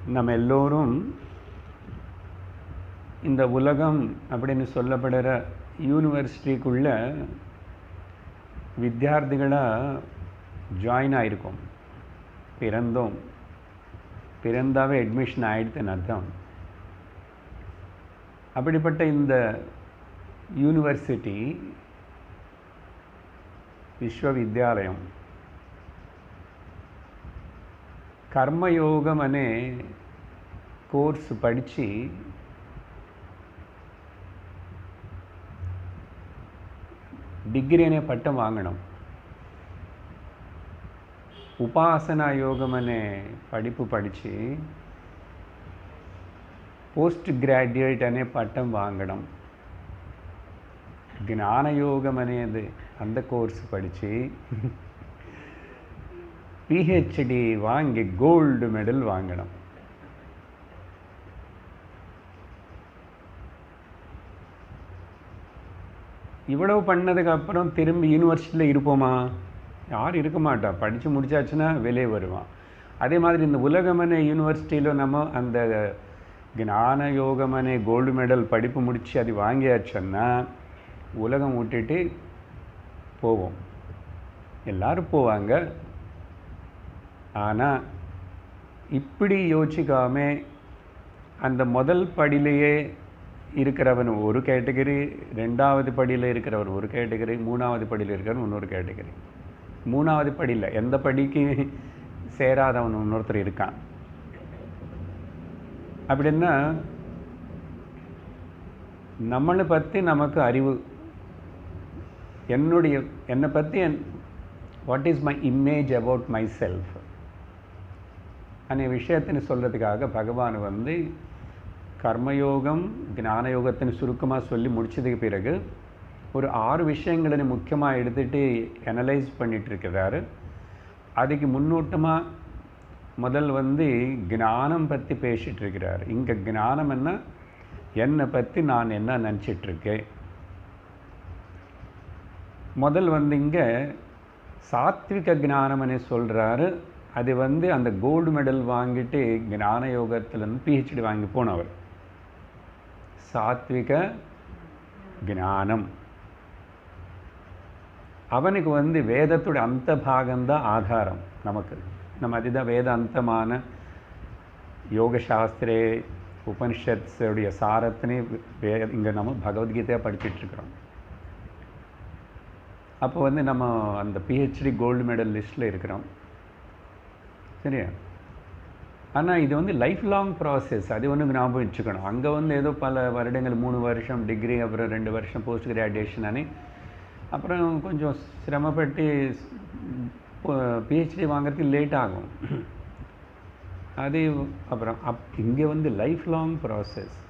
நம்ம எல்லோரும் இந்த உலகம் அப்படின்னு சொல்லப்படுற யூனிவர்சிட்டிக்குள்ள வித்தியார்த்திகளாக ஜாயின் ஆயிருக்கோம் பிறந்தோம் பிறந்தாவே அட்மிஷன் ஆயிடுதுன்னு அர்த்தம் அப்படிப்பட்ட இந்த யூனிவர்சிட்டி విశ్వవిద్యాలయం కర్మయోగం అనే కోర్సు படித்து డిగ్రీ అనే పట్టం వాంగడం ఉపాసనా యోగం అనే படிப்பு படித்து పోస్ట్ గ్రాడ్యుయేట్ అనే పట్టం వాంగడం జ్ఞానయోగం అనేది அந்த கோர்ஸ் படித்து பிஹெச்டி வாங்கி கோல்டு மெடல் வாங்கணும் இவ்வளவு பண்ணதுக்கு அப்புறம் திரும்பி யூனிவர்சிட்டியில் இருப்போமா யாரும் இருக்க மாட்டா படித்து முடிச்சாச்சுன்னா வெளியே வருவான் அதே மாதிரி இந்த உலகமனை யூனிவர்சிட்டியில் நம்ம அந்த ஞான யோகமனை கோல்டு மெடல் படிப்பு முடித்து அது வாங்கியாச்சுன்னா உலகம் விட்டுட்டு போவோம் எல்லாரும் போவாங்க ஆனால் இப்படி யோசிக்காம அந்த முதல் படியிலேயே இருக்கிறவன் ஒரு கேட்டகரி ரெண்டாவது படியில் இருக்கிறவர் ஒரு கேட்டகரி மூணாவது படியில் இருக்கிறவன் இன்னொரு கேட்டகரி மூணாவது படியில் எந்த படிக்கு சேராதவன் இன்னொருத்தர் இருக்கான் அப்படின்னா நம்மளை பற்றி நமக்கு அறிவு என்னுடைய என்னை பற்றி what is my image about myself அనే விஷயத்தின்னு சொல்கிறதுக்காக பகவான் வந்து கர்மயோகம் ஞானயோகத்தின்னு சுருக்கமாக சொல்லி முடிச்சதுக்கு பிறகு ஒரு ஆறு விஷயங்களை முக்கியமாக எடுத்துகிட்டு அனலைஸ் பண்ணிட்டு இருக்கிறாரு அதுக்கு முன்னோட்டமாக முதல் வந்து ஞானம் பற்றி பேசிகிட்டு இருக்கிறார் இங்கே ஞானம் என்ன என்னை பற்றி நான் என்ன நினச்சிட்ருக்கேன் முதல் வந்து இங்கே சாத்விக ஞானம்னு சொல்கிறாரு அது வந்து அந்த கோல்டு மெடல் வாங்கிட்டு ஞான யோகத்துலேருந்து பிஹெச்டி வாங்கி போனவர் சாத்விக ஞானம் அவனுக்கு வந்து வேதத்தோட அந்த பாகம்தான் ஆதாரம் நமக்கு நம்ம அதுதான் வேதாந்தமான யோகசாஸ்திரே உபனிஷத்ஸுடைய சாரத்தினே வே இங்கே நம்ம பகவத்கீதையாக படிச்சுட்டு இருக்கிறோம் அப்போ வந்து நம்ம அந்த பிஹெச்டி கோல்டு மெடல் லிஸ்ட்டில் இருக்கிறோம் சரியா ஆனால் இது வந்து லைஃப் லாங் ப்ராசஸ் அது ஒன்று ஞாபகம் வச்சுக்கணும் அங்கே வந்து ஏதோ பல வருடங்கள் மூணு வருஷம் டிகிரி அப்புறம் ரெண்டு வருஷம் போஸ்ட் கிராஜுவேஷன் அனி அப்புறம் கொஞ்சம் சிரமப்பட்டு பிஹெச்டி வாங்குறதுக்கு லேட் ஆகும் அது அப்புறம் அப் இங்கே வந்து லைஃப் லாங் ப்ராசஸ்